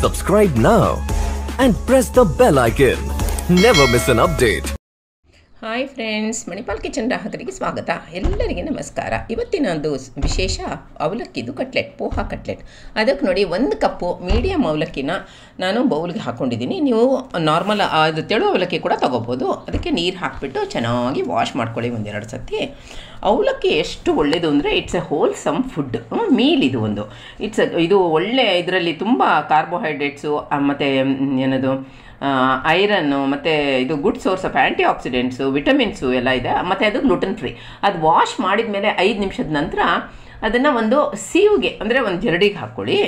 Subscribe now and press the bell icon. Never miss an update. Hi friends Manipal kitchen ಗ್ರಾಹಕರಿಗೆ ಸ್ವಾಗತ ಎಲ್ಲರಿಗೆ ನಮಸ್ಕಾರ ಇವತ್ತಿನ ಒಂದು ಸ್- ವಿಶೇಷ ಅವಲಕ್ಕಿದು ಕಟ್ಲೆಟ್ ಪೋಹಾ ಕಟ್ಲೆಟ್ ಅದಕ್ಕೆ ನೋಡಿ ಒಂದು ಕಪ್ಪು ಮೀಡಿಯಮ್ ಅವಲಕ್ಕಿನ ನಾನು ಬೌಲ್ಗೆ ಹಾಕ್ಕೊಂಡಿದ್ದೀನಿ ನೀವು ನಾರ್ಮಲ್ ಅದು ತೆಳು ಅವಲಕ್ಕಿ ಕೂಡ ತೊಗೋಬೋದು ಅದಕ್ಕೆ ನೀರು ಹಾಕಿಬಿಟ್ಟು ಚೆನ್ನಾಗಿ ವಾಶ್ ಮಾಡ್ಕೊಳ್ಳಿ ಒಂದೆರಡು ಸತಿ ಅವಲಕ್ಕಿ ಎಷ್ಟು ಒಳ್ಳೆಯದು ಅಂದರೆ it's a wholesome food meal ಇದು ಒಂದು ಇಟ್ಸ್ ಇದು ಒಳ್ಳೆ ಇದರಲ್ಲಿ ತುಂಬ ಕಾರ್ಬೋಹೈಡ್ರೇಟ್ಸು ಮತ್ತು ಏನದು ಐರನ್ನು ಮತ್ತು ಇದು good source of antioxidants vitamins ಎಲ್ಲ ಇದೆ ಮತ್ತು ಅದು ಗ್ಲುಟನ್ ಫ್ರೀ ಅದು ವಾಶ್ ಮಾಡಿದ ಮೇಲೆ ಐದು ನಿಮಿಷದ ನಂತರ ಅದನ್ನು ಒಂದು ಸೀವ್ಗೆ ಅಂದರೆ ಒಂದು ಜರಡಿಗೆ ಹಾಕ್ಕೊಳ್ಳಿ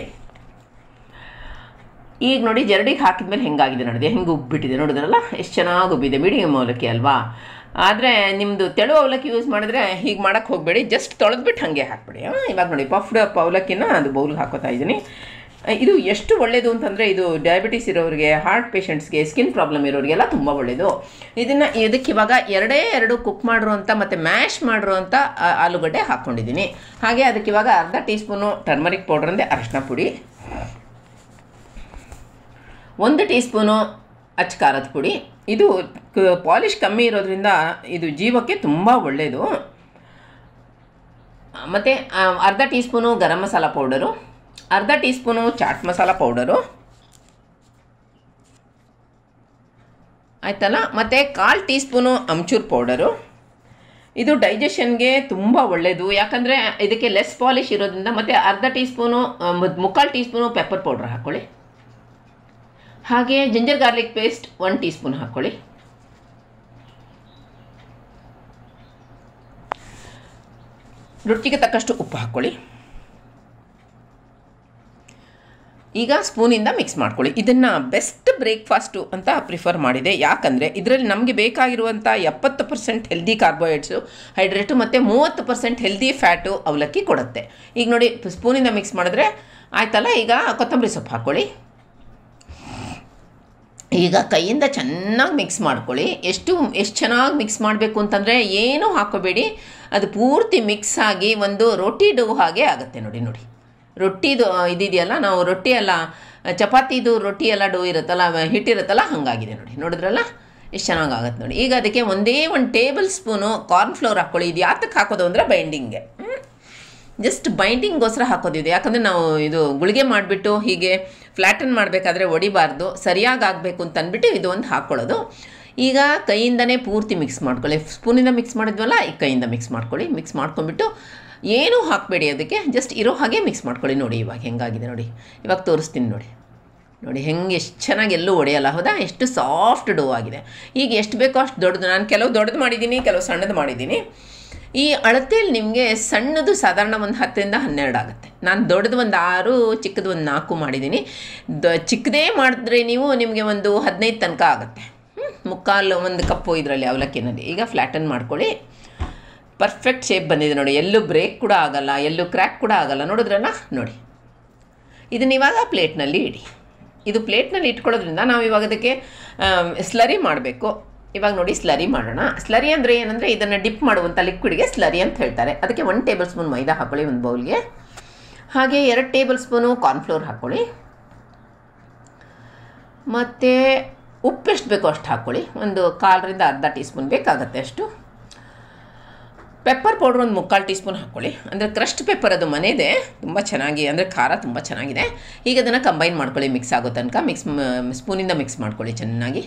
ಈಗ ನೋಡಿ ಜರಡಿಗೆ ಹಾಕಿದ್ಮೇಲೆ ಹೆಂಗಾಗಿದೆ ನೋಡಿದೆ ಹೆಂಗೆ ಉಬ್ಬಿಟ್ಟಿದೆ ನೋಡಿದ್ರಲ್ಲ ಎಷ್ಟು ಚೆನ್ನಾಗಿ ಉಬ್ಬಿದೆ ಮೀಡಿಯಮ್ ಅವಲಕ್ಕಿ ಅಲ್ವಾ ಆದರೆ ನಿಮ್ಮದು ತೆಳು ಅವಲಕ್ಕಿ ಯೂಸ್ ಮಾಡಿದ್ರೆ ಹೀಗೆ ಮಾಡೋಕ್ಕೆ ಹೋಗಬೇಡಿ ಜಸ್ಟ್ ತೊಳೆದ್ಬಿಟ್ಟು ಹಾಗೆ ಹಾಕ್ಬಿಡಿ ಆ, ಇವಾಗ ನೋಡಿ ಪಫ್ಡ್ ಅಪ್ ಅವಲಕ್ಕಿನ ಅದು ಬೌಲ್ಗೆ ಹಾಕೋತಾ ಇದ್ದೀನಿ ಇದು ಎಷ್ಟು ಒಳ್ಳೆಯದು ಅಂತಂದರೆ ಇದು ಡಯಾಬಿಟಿಸ್ ಇರೋರಿಗೆ ಹಾರ್ಟ್ ಪೇಷಂಟ್ಸ್ಗೆ ಸ್ಕಿನ್ ಪ್ರಾಬ್ಲಮ್ ಇರೋರಿಗೆಲ್ಲ ತುಂಬ ಒಳ್ಳೆಯದು ಇದನ್ನು ಇದಕ್ಕೆ ಇವಾಗ ಎರಡೇ ಎರಡು ಕುಕ್ ಮಾಡಿರುವಂಥ ಮತ್ತು ಮ್ಯಾಶ್ ಮಾಡಿರುವಂಥ ಆ, ಆಲೂಗಡ್ಡೆ ಹಾಕ್ಕೊಂಡಿದ್ದೀನಿ ಹಾಗೆ ಅದಕ್ಕೆ ಇವಾಗ ಅರ್ಧ ಟೀ ಸ್ಪೂನು ಟರ್ಮರಿಕ್ ಪೌಡ್ರ್ ಅಂದರೆ ಅರಿಶಿನ ಪುಡಿ ಒಂದು ಟೀ ಸ್ಪೂನು ಅಚ್ಚ ಖಾರದ ಪುಡಿ ಇದು ಪಾಲಿಶ್ ಕಮ್ಮಿ ಇರೋದ್ರಿಂದ ಇದು ಜೀವಕ್ಕೆ ತುಂಬ ಒಳ್ಳೆಯದು ಮತ್ತು ಅರ್ಧ teaspoon garam masala powder ಅರ್ಧ teaspoon chaat masala powder ಆಯ್ತಲ್ಲ ಮತ್ತು ಕಾಲು ಟೀ ಸ್ಪೂನು ಅಮ್ಚೂರ್ ಪೌಡರು ಇದು ಡೈಜೆಷನ್ಗೆ ತುಂಬ ಒಳ್ಳೆಯದು ಯಾಕಂದರೆ ಇದಕ್ಕೆ ಲೆಸ್ ಪಾಲಿಶ್ ಇರೋದ್ರಿಂದ ಮತ್ತು ಅರ್ಧ ಟೀ ಸ್ಪೂನು ಮುಕ್ಕಾಲು ಟೀ ಸ್ಪೂನು ಪೆಪ್ಪರ್ ಪೌಡ್ರ್ ಹಾಕ್ಕೊಳ್ಳಿ ಹಾಗೆ ginger garlic paste one teaspoon ಹಾಕ್ಕೊಳ್ಳಿ ರುಚಿಗೆ ತಕ್ಕಷ್ಟು ಉಪ್ಪು ಹಾಕ್ಕೊಳ್ಳಿ ಈಗ ಸ್ಪೂನಿಂದ ಮಿಕ್ಸ್ ಮಾಡ್ಕೊಳ್ಳಿ ಇದನ್ನು ಬೆಸ್ಟ್ ಬ್ರೇಕ್ಫಾಸ್ಟು ಅಂತ ಪ್ರಿಫರ್ ಮಾಡಿದೆ ಯಾಕಂದರೆ ಇದರಲ್ಲಿ ನಮಗೆ ಬೇಕಾಗಿರುವಂಥ ಎಪ್ಪತ್ತು ಪರ್ಸೆಂಟ್ ಹೆಲ್ದಿ ಕಾರ್ಬೋಹೈಡ್ರೇಟ್ಸು ಹೈಡ್ರೇಟು ಮತ್ತು ಮೂವತ್ತು ಪರ್ಸೆಂಟ್ ಹೆಲ್ದಿ ಫ್ಯಾಟು ಅವಲಕ್ಕಿ ಕೊಡುತ್ತೆ ಈಗ ನೋಡಿ ಸ್ಪೂನಿಂದ ಮಿಕ್ಸ್ ಮಾಡಿದ್ರೆ ಆಯ್ತಲ್ಲ ಈಗ ಕೊತ್ತಂಬರಿ ಸೊಪ್ಪು ಹಾಕ್ಕೊಳ್ಳಿ ಈಗ ಕೈಯಿಂದ ಚೆನ್ನಾಗಿ ಮಿಕ್ಸ್ ಮಾಡ್ಕೊಳ್ಳಿ ಎಷ್ಟು ಎಷ್ಟು ಚೆನ್ನಾಗಿ ಮಿಕ್ಸ್ ಮಾಡಬೇಕು ಅಂತಂದರೆ ಏನೂ ಹಾಕೋಬೇಡಿ ಅದು ಪೂರ್ತಿ ಮಿಕ್ಸ್ ಆಗಿ ಒಂದು ರೊಟ್ಟಿ ಡೋ ಹಾಗೆ ಆಗುತ್ತೆ ನೋಡಿ ನೋಡಿ ರೊಟ್ಟಿದು ಇದಿದೆಯಲ್ಲ ನಾವು ರೊಟ್ಟಿ ಎಲ್ಲ ಚಪಾತಿದು ರೊಟ್ಟಿ ಎಲ್ಲ ಡೋ ಇರುತ್ತಲ್ಲ ಹಿಟ್ಟಿರುತ್ತಲ್ಲ ಹಾಗಾಗಿದೆ ನೋಡಿ ನೋಡಿದ್ರಲ್ಲ ಎಷ್ಟು ಚೆನ್ನಾಗಿ ಆಗುತ್ತೆ ನೋಡಿ ಈಗ ಅದಕ್ಕೆ ಒಂದೇ ಒಂದು ಟೇಬಲ್ ಸ್ಪೂನು ಕಾರ್ನ್ಫ್ಲೋರ್ ಹಾಕ್ಕೊಳ್ಳಿ ಇದು ಯಾತಕ್ಕೆ ಹಾಕೋದು ಅಂದರೆ ಬೈಂಡಿಂಗ್ಗೆ ಜಸ್ಟ್ ಬೈಂಡಿಂಗ್ಗೋಸ್ಕರ ಹಾಕೋದಿದೆ ಯಾಕಂದರೆ ನಾವು ಇದು ಗುಳಿಗೆ ಮಾಡಿಬಿಟ್ಟು ಹೀಗೆ ಫ್ಲ್ಯಾಟನ್ ಮಾಡಬೇಕಾದ್ರೆ ಹೊಡಿಬಾರ್ದು ಸರಿಯಾಗಿ ಆಗಬೇಕು ಅಂತ ಅಂದ್ಬಿಟ್ಟು ಇದು ಒಂದು ಹಾಕ್ಕೊಳ್ಳೋದು ಈಗ ಕೈಯಿಂದನೇ ಪೂರ್ತಿ ಮಿಕ್ಸ್ ಮಾಡ್ಕೊಳ್ಳಿ ಸ್ಪೂನಿಂದ ಮಿಕ್ಸ್ ಮಾಡಿದ್ವಲ್ಲ ಈಗ ಕೈಯಿಂದ ಮಿಕ್ಸ್ ಮಾಡ್ಕೊಳ್ಳಿ ಮಿಕ್ಸ್ ಮಾಡ್ಕೊಂಡ್ಬಿಟ್ಟು ಏನೂ ಹಾಕಬೇಡಿ ಅದಕ್ಕೆ ಜಸ್ಟ್ ಇರೋ ಹಾಗೆ ಮಿಕ್ಸ್ ಮಾಡ್ಕೊಳ್ಳಿ ನೋಡಿ ಇವಾಗ ಹೆಂಗಾಗಿದೆ ನೋಡಿ ಇವಾಗ ತೋರಿಸ್ತೀನಿ ನೋಡಿ ನೋಡಿ ಹೆಂಗೆ ಎಷ್ಟು ಚೆನ್ನಾಗಿ ಎಲ್ಲೂ ಹೊಡೆಯಲ್ಲ ಹೌದಾ ಎಷ್ಟು ಸಾಫ್ಟ್ ಡೋ ಆಗಿದೆ ಈಗ ಎಷ್ಟು ಬೇಕೋ ಅಷ್ಟು ದೊಡ್ಡದು ನಾನು ಕೆಲವು ದೊಡ್ಡದು ಮಾಡಿದ್ದೀನಿ ಕೆಲವು ಸಣ್ಣದು ಮಾಡಿದ್ದೀನಿ ಈ ಅಳತೆಯಲ್ಲಿ ನಿಮಗೆ ಸಣ್ಣದು ಸಾಧಾರಣ ಒಂದು ಹತ್ತರಿಂದ ಹನ್ನೆರಡು ಆಗುತ್ತೆ ನಾನು ದೊಡ್ಡದು ಒಂದು ಆರು ಚಿಕ್ಕದು ಒಂದು ನಾಲ್ಕು ಮಾಡಿದ್ದೀನಿ ದ ಚಿಕ್ಕದೇ ಮಾಡಿದ್ರೆ ನೀವು ನಿಮಗೆ ಒಂದು ಹದಿನೈದು ತನಕ ಆಗುತ್ತೆ ಹ್ಮ್? ಮುಕ್ಕಾಲು ಒಂದು ಕಪ್ಪು ಇದರಲ್ಲಿ ಅವಲಕ್ಕಿನಲ್ಲಿ ಈಗ ಫ್ಲ್ಯಾಟನ್ ಮಾಡ್ಕೊಳ್ಳಿ ಪರ್ಫೆಕ್ಟ್ ಶೇಪ್ ಬಂದಿದೆ ನೋಡಿ ಎಲ್ಲೂ ಬ್ರೇಕ್ ಕೂಡ ಆಗಲ್ಲ ಎಲ್ಲೂ ಕ್ರ್ಯಾಕ್ ಕೂಡ ಆಗಲ್ಲ ನೋಡಿದ್ರಲ್ಲ ನೋಡಿ ಇದನ್ನ ಇವಾಗ ಪ್ಲೇಟ್ನಲ್ಲಿ ಇಡಿ ಇದು ಪ್ಲೇಟ್ನಲ್ಲಿ ಇಟ್ಕೊಳ್ಳೋದ್ರಿಂದ ನಾವು ಇವಾಗ ಅದಕ್ಕೆ ಸ್ಲರಿ ಮಾಡಬೇಕು ಇವಾಗ ನೋಡಿ ಸ್ಲರಿ ಮಾಡೋಣ ಸ್ಲರಿ ಅಂದರೆ ಏನಂದರೆ ಇದನ್ನು ಡಿಪ್ ಮಾಡುವಂಥ ಲಿಕ್ವಿಡ್ಗೆ ಸ್ಲರಿ ಅಂತ ಹೇಳ್ತಾರೆ ಅದಕ್ಕೆ ಒನ್ ಟೇಬಲ್ ಸ್ಪೂನ್ ಮೈದಾ ಹಾಕ್ಕೊಳ್ಳಿ ಒಂದು ಬೌಲ್ಗೆ ಹಾಗೆ ಎರಡು ಟೇಬಲ್ ಸ್ಪೂನು ಕಾರ್ನ್ಫ್ಲೋರ್ ಹಾಕ್ಕೊಳ್ಳಿ ಮತ್ತು ಉಪ್ಪು ಎಷ್ಟು ಬೇಕೋ ಅಷ್ಟು ಹಾಕ್ಕೊಳ್ಳಿ ಒಂದು ಕಾಲರಿಂದ ಅರ್ಧ ಟೀ ಸ್ಪೂನ್ ಬೇಕಾಗತ್ತೆ ಅಷ್ಟು ಪೆಪ್ಪರ್ ಪೌಡ್ರ್ ಒಂದು ಮುಕ್ಕಾಲು ಟೀ ಸ್ಪೂನ್ ಹಾಕ್ಕೊಳ್ಳಿ ಅಂದರೆ ಕ್ರಸ್ಟ್ ಪೆಪ್ಪರ್ ಅದು ಮನೆಯದೇ ತುಂಬ ಚೆನ್ನಾಗಿ ಅಂದರೆ ಖಾರ ತುಂಬ ಚೆನ್ನಾಗಿದೆ ಈಗ ಅದನ್ನು ಕಂಬೈನ್ ಮಾಡ್ಕೊಳ್ಳಿ ಮಿಕ್ಸ್ ಆಗೋ ತನಕ ಮಿಕ್ಸ್ ಸ್ಪೂನಿಂದ ಮಿಕ್ಸ್ ಮಾಡ್ಕೊಳ್ಳಿ ಚೆನ್ನಾಗಿ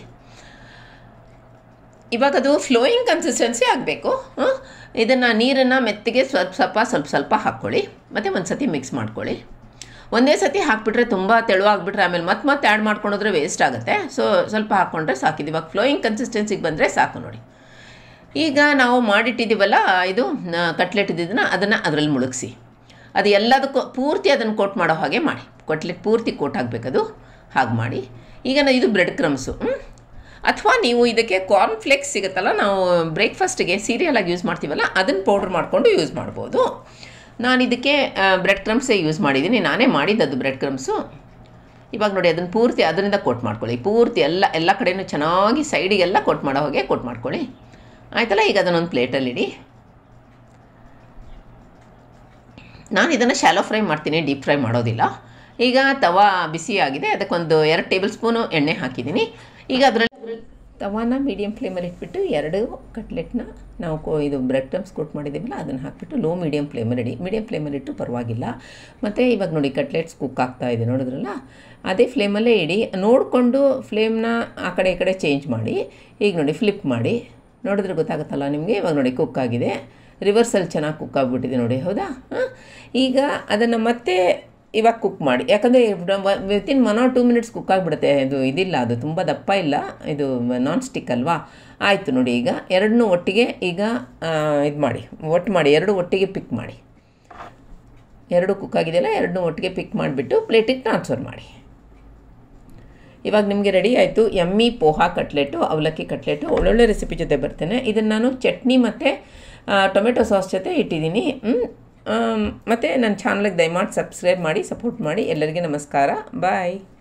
ಇವಾಗ ಅದು ಫ್ಲೋಯಿಂಗ್ ಕನ್ಸಿಸ್ಟೆನ್ಸಿ ಆಗಬೇಕು ಇದನ್ನು ನೀರನ್ನು ಮೆತ್ತಗೆ ಸ್ವಲ್ಪ ಸ್ವಲ್ಪ ಸ್ವಲ್ಪ ಸ್ವಲ್ಪ ಹಾಕ್ಕೊಳ್ಳಿ ಮತ್ತು ಒಂದು ಸತಿ ಮಿಕ್ಸ್ ಮಾಡ್ಕೊಳ್ಳಿ ಒಂದೇ ಸತಿ ಹಾಕ್ಬಿಟ್ರೆ ತುಂಬ ತೆಳುವಾಗಿಬಿಟ್ರೆ ಆಮೇಲೆ ಮತ್ತೆ ಮತ್ತೆ ಆ್ಯಡ್ ಮಾಡ್ಕೊಂಡೋದ್ರೆ ವೇಸ್ಟ್ ಆಗುತ್ತೆ ಸೊ ಸ್ವಲ್ಪ ಹಾಕ್ಕೊಂಡ್ರೆ ಸಾಕಿದೆ ಇವಾಗ ಫ್ಲೋಯಿಂಗ್ ಕನ್ಸಿಸ್ಟೆನ್ಸಿಗೆ ಬಂದರೆ ಸಾಕು ನೋಡಿ ಈಗ ನಾವು ಮಾಡಿಟ್ಟಿದ್ದೀವಲ್ಲ ಇದು ಕಟ್ಲೆಟ್ ಇದ್ದಿದ್ದನ್ನ ಅದನ್ನು ಅದರಲ್ಲಿ ಮುಳುಗಿಸಿ ಅದು ಎಲ್ಲದಕ್ಕೂ ಪೂರ್ತಿ ಅದನ್ನು ಕೋಟ್ ಮಾಡೋ ಹಾಗೆ ಮಾಡಿ ಕಟ್ಲೆಟ್ ಪೂರ್ತಿ ಕೋಟ್ ಆಗಬೇಕದು ಹಾಗೆ ಮಾಡಿ ಈಗ ನಾ- ಇದು ಬ್ರೆಡ್ ಕ್ರಮ್ಸು ಅಥವಾ ನೀವು ಇದಕ್ಕೆ ಕಾರ್ನ್ ಫ್ಲೇಕ್ಸ್ ಸಿಗುತ್ತಲ್ಲ ನಾವು ಬ್ರೇಕ್ಫಾಸ್ಟಿಗೆ ಸೀರಿಯಲಾಗಿ ಯೂಸ್ ಮಾಡ್ತೀವಲ್ಲ ಅದನ್ನು ಪೌಡ್ರ್ ಮಾಡಿಕೊಂಡು ಯೂಸ್ ಮಾಡ್ಬೋದು ನಾನು ಇದಕ್ಕೆ ಬ್ರೆಡ್ ಕ್ರಮ್ಸೇ ಯೂಸ್ ಮಾಡಿದ್ದೀನಿ ನಾನೇ ಮಾಡಿದ್ದದು ಬ್ರೆಡ್ ಕ್ರಮ್ಸು ಇವಾಗ ನೋಡಿ ಅದನ್ನು ಪೂರ್ತಿ ಅದರಿಂದ ಕೋಟ್ ಮಾಡ್ಕೊಳ್ಳಿ ಪೂರ್ತಿ ಎಲ್ಲ ಎಲ್ಲ ಕಡೆಯೂ ಚೆನ್ನಾಗಿ ಸೈಡಿಗೆಲ್ಲ ಕೋಟ್ ಮಾಡೋ ಹಾಗೆ ಕೋಟ್ ಮಾಡ್ಕೊಳ್ಳಿ ಆಯ್ತಲ್ಲ ಈಗ ಅದನ್ನೊಂದು ಪ್ಲೇಟಲ್ಲಿ ಇಡಿ ನಾನು ಇದನ್ನು ಶಾಲೋ ಫ್ರೈ ಮಾಡ್ತೀನಿ ಡೀಪ್ ಫ್ರೈ ಮಾಡೋದಿಲ್ಲ ಈಗ ತವಾ ಬಿಸಿಯಾಗಿದೆ ಅದಕ್ಕೊಂದು ಎರಡು ಟೇಬಲ್ ಸ್ಪೂನು ಎಣ್ಣೆ ಹಾಕಿದ್ದೀನಿ ಈಗ ಅದರಲ್ಲಿ ತವಾನ ಮೀಡಿಯಮ್ ಫ್ಲೇಮಲ್ಲಿ ಇಟ್ಬಿಟ್ಟು ಎರಡು ಕಟ್ಲೆಟ್ನ ನಾವು ಕೋ ಇದು ಬ್ರೆಡ್ ಕ್ರಮ್ಸ್ ಕೊಟ್ಟು ಮಾಡಿದ್ದೀವಲ್ಲ ಅದನ್ನು ಹಾಕ್ಬಿಟ್ಟು ಲೋ ಮೀಡಿಯಮ್ ಫ್ಲೇಮಲ್ಲಿ ಇಡಿ ಮೀಡಿಯಮ್ ಫ್ಲೇಮಲ್ಲಿ ಇಟ್ಟು ಪರವಾಗಿಲ್ಲ ಮತ್ತು ಇವಾಗ ನೋಡಿ ಕಟ್ಲೆಟ್ಸ್ ಕುಕ್ ಆಗ್ತಾ ಇದೆ ನೋಡಿದ್ರಲ್ಲ ಅದೇ ಫ್ಲೇಮಲ್ಲೇ ಇಡಿ ನೋಡಿಕೊಂಡು ಫ್ಲೇಮ್ನ ಆ ಕಡೆ ಈ ಕಡೆ ಚೇಂಜ್ ಮಾಡಿ ಈಗ ನೋಡಿ ಫ್ಲಿಪ್ ಮಾಡಿ ನೋಡಿದ್ರೆ ಗೊತ್ತಾಗುತ್ತಲ್ಲ ನಿಮಗೆ ಇವಾಗ ನೋಡಿ ಕುಕ್ ಆಗಿದೆ ರಿವರ್ಸಲ್ಲಿ ಚೆನ್ನಾಗಿ ಕುಕ್ ಆಗಿಬಿಟ್ಟಿದೆ ನೋಡಿ ಹೌದಾ ಹಾಂ ಈಗ ಅದನ್ನು ಮತ್ತೆ ಇವಾಗ ಕುಕ್ ಮಾಡಿ ಯಾಕಂದರೆ within one or two minutes cook ಆಗಿಬಿಡುತ್ತೆ ಇದು ಇದಿಲ್ಲ ಅದು ತುಂಬ ದಪ್ಪ ಇಲ್ಲ ಇದು ನಾನ್ ಸ್ಟಿಕ್ ಅಲ್ವಾ ಆಯಿತು ನೋಡಿ ಈಗ ಎರಡನ್ನೂ ಒಟ್ಟಿಗೆ ಈಗ ಇದು ಮಾಡಿ ಒಟ್ಟು ಮಾಡಿ ಎರಡು ಒಟ್ಟಿಗೆ ಪಿಕ್ ಮಾಡಿ ಎರಡು ಕುಕ್ ಆಗಿದೆಯಲ್ಲ ಎರಡನ್ನೂ ಒಟ್ಟಿಗೆ ಪಿಕ್ ಮಾಡಿಬಿಟ್ಟು ಪ್ಲೇಟಿಗೆ ಟ್ರಾನ್ಸ್ಫರ್ ಮಾಡಿ ಇವಾಗ ನಿಮಗೆ ರೆಡಿ ಆಯಿತು ಎಮ್ಮಿ ಪೋಹಾ ಕಟ್ಲೆಟು ಅವಲಕ್ಕಿ ಕಟ್ಲೆಟು ಒಳ್ಳೊಳ್ಳೆ ರೆಸಿಪಿ ಜೊತೆ ಬರ್ತೇನೆ ಇದನ್ನು ನಾನು ಚಟ್ನಿ ಮತ್ತು ಟೊಮೆಟೊ ಸಾಸ್ ಜೊತೆ ಇಟ್ಟಿದ್ದೀನಿ ಮತ್ತು ನನ್ನ ಚಾನಲ್ಗೆ ದಯಮಾಡಿ ಸಬ್ಸ್ಕ್ರೈಬ್ ಮಾಡಿ ಸಪೋರ್ಟ್ ಮಾಡಿ ಎಲ್ಲರಿಗೆ ನಮಸ್ಕಾರ ಬಾಯ್